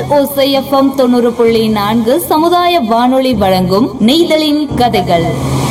ஓசை எஃப்எம் தொண்ணூறு புள்ளி நான்கு சமுதாய வானொலி வழங்கும் நெய்தலின் கதைகள்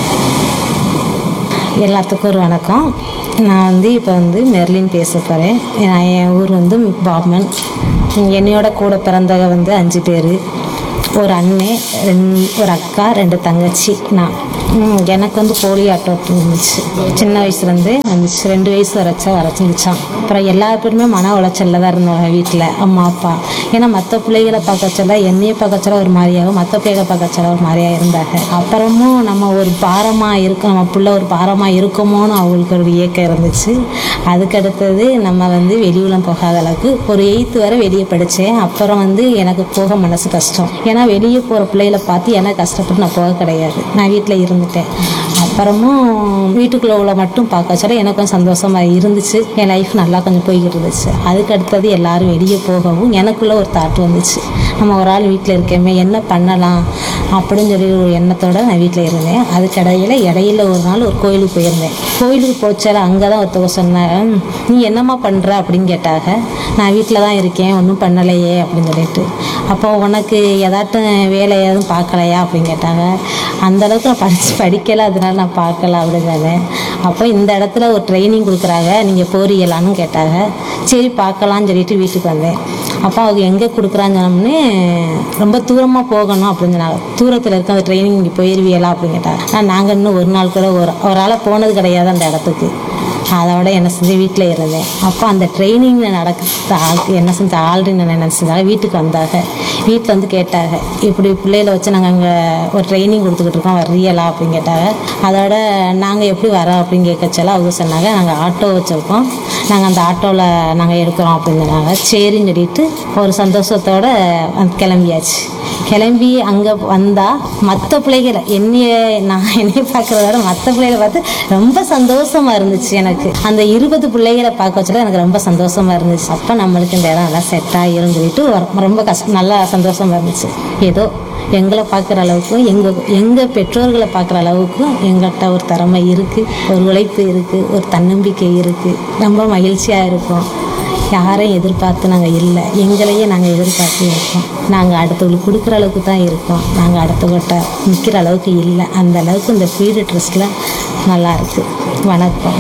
எல்லாத்துக்கும் ஒரு வணக்கம் நான் வந்து இப்போ வந்து மெர்லின் பேச போகிறேன் நான் என் ஊர் வந்து பாப்மன் என்னையோட கூட பிறந்தவங்க வந்து அஞ்சு பேர் ஒரு அண்ணன் ரெண்டு ஒரு அக்கா ரெண்டு தங்கச்சி நான் ம், எனக்கு வந்து போலியோ அட்டோட் இருந்துச்சு சின்ன வயசுலேருந்து வந்துச்சு ரெண்டு வயசு வரைச்சா வரைச்சிருச்சான் அப்புறம் எல்லா பேருமே மன உளைச்சல்ல தான் இருந்தவங்க வீட்டில் அம்மா அப்பா ஏன்னா மற்ற பிள்ளைகளை பார்க்க சொல்ல என்னையை பார்க்க சொல்ல ஒரு மாதிரியாகவும் மற்ற பிள்ளைகளை பார்க்க சொல்ல ஒரு மாதிரியா இருந்தாங்க அப்புறமும் நம்ம ஒரு பாரமாக இருக்கும் நம்ம பிள்ளை ஒரு பாரமாக இருக்குமோன்னு அவங்களுக்கு ஒரு இயக்கம் இருந்துச்சு அதுக்கு அடுத்தது நம்ம வந்து வெளியூலம் போகாத அளவுக்கு ஒரு எயித்து வரை வெளியே படித்தேன் அப்புறம் வந்து எனக்கு போக மனசு கஷ்டம் ஏன்னா வெளியே போகிற பிள்ளைகளை பார்த்து எனக்கு கஷ்டப்பட்டு நான் போக கிடையாது நான் வீட்டில் இருந்துட்டேன் அப்புறமும் வீட்டுக்குள்ள உள்ள மட்டும் பார்க்க சொல்ல எனக்கு கொஞ்சம் சந்தோஷமாக இருந்துச்சு என் லைஃப் நல்லா கொஞ்சம் போய்கிட்டு இருந்துச்சு அதுக்கு அடுத்தது எல்லாரும் வெளியே போகவும் எனக்குள்ள ஒரு தாட் வந்துச்சு நம்ம ஒரு ஆள் வீட்டில் இருக்கேமே என்ன பண்ணலாம் அப்படின்னு சொல்லி ஒரு எண்ணத்தோட நான் வீட்டில் இருந்தேன் அதுக்கு இடையில இடையில ஒரு நாள் ஒரு கோயிலுக்கு போயிருந்தேன் கோயிலுக்கு போச்சால அங்கே தான் ஒருத்தவங்க சொன்னாங்க நீ என்னம்மா பண்ணுற அப்படின்னு கேட்டாங்க நான் வீட்டில் தான் இருக்கேன் ஒன்றும் பண்ணலையே அப்படின்னு சொல்லிட்டு அப்போ உனக்கு ஏதாட்டும் வேலை எதுவும் பார்க்கலையா அப்படின்னு கேட்டாங்க அந்த அளவுக்கு நான் படித்து படிக்கலை அதனால நான் பார்க்கல அப்படின்னு சொன்னேன் அப்போ இந்த இடத்துல ஒரு ட்ரைனிங் கொடுக்குறாங்க நீங்கள் போறீங்களான்னு கேட்டாங்க சரி பார்க்கலான்னு சொல்லிட்டு வீட்டுக்கு வந்தேன் அப்போ அவங்க எங்கே கொடுக்குறான்னு சொன்னோம்னே ரொம்ப தூரமாக போகணும் அப்படின்னு சொன்னாங்க தூரத்தில் இருக்க அந்த ட்ரைனிங் இங்கே போயிருவியலா அப்படின்னு கேட்டாங்க ஆனால் நாங்கள் இன்னும் ஒரு நாள் கூட ஒரு ஒரு ஆளாக போனது கிடையாது அந்த இடத்துக்கு அதோட என்ன செஞ்சு வீட்டில் இருந்தேன் அப்போ அந்த ட்ரைனிங் நடக்க ஆளுக்கு என்ன செஞ்ச ஆல்ரெடி நான் என்ன செஞ்சாங்க வீட்டுக்கு வந்தாங்க வீட்டில் வந்து கேட்டாங்க இப்படி பிள்ளைகளை வச்சு நாங்கள் அங்கே ஒரு ட்ரைனிங் கொடுத்துக்கிட்டு இருக்கோம் வர்றீங்களா அப்படின்னு கேட்டாங்க அதோட நாங்கள் எப்படி வரோம் அப்படின்னு கேட்கச்சால அவங்க சொன்னாங்க நாங்கள் ஆட்டோ வச்சுருக்கோம் நாங்கள் அந்த ஆட்டோவில் நாங்கள் எடுக்கிறோம் அப்படின்னு சொன்னாங்க சரின்னு சொல்லிட்டு ஒரு சந்தோஷத்தோட வந்து கிளம்பியாச்சு கிளம்பி அங்கே வந்தால் மற்ற பிள்ளைகளை என்னைய நான் என்னைய பார்க்குறத விட மற்ற பிள்ளைகளை பார்த்து ரொம்ப சந்தோஷமாக இருந்துச்சு எனக்கு அந்த இருபது பிள்ளைகளை பார்க்க வச்சல எனக்கு ரொம்ப சந்தோஷமாக இருந்துச்சு அப்போ நம்மளுக்கு இந்த இடம் நல்லா செட் ஆகிரும் சொல்லிட்டு ஒரு- ரொம்ப கஷ்டம் நல்லா சந்தோஷமாக இருந்துச்சு ஏதோ எங்களை பார்க்குற அளவுக்கும் எங்கள் எங்கள் பெற்றோர்களை பார்க்குற அளவுக்கும் எங்கள்கிட்ட ஒரு திறமை இருக்குது ஒரு உழைப்பு இருக்குது ஒரு தன்னம்பிக்கை இருக்குது ரொம்ப மகிழ்ச்சியாக இருக்கும் யாரையும் எதிர்பார்த்து நாங்கள் இல்லை எங்களையே நாங்கள் எதிர்பார்த்து இருக்கோம் நாங்கள் அடுத்தவங்களுக்கு கொடுக்குற அளவுக்கு தான் இருக்கோம் நாங்கள் அடுத்தவங்கள்ட்ட நிற்கிற அளவுக்கு இல்லை அந்த அளவுக்கு இந்த ஃபீடு ட்ரெஸ்ஸில் நல்லா இருக்கு வணக்கம்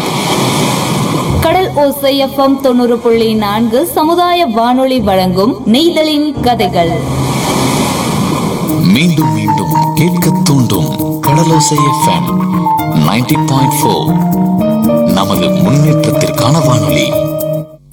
கடல் ஓசை எஃப்எம் தொண்ணூறு புள்ளி நான்கு சமுதாய வானொலி வழங்கும் நெய்தலின் கதைகள் மீண்டும் மீண்டும் கேட்க தூண்டும் கடலோசை எஃப்எம் நைன்டி பாயிண்ட் ஃபோர் நமது முன்னேற்றத்திற்கான வானொலி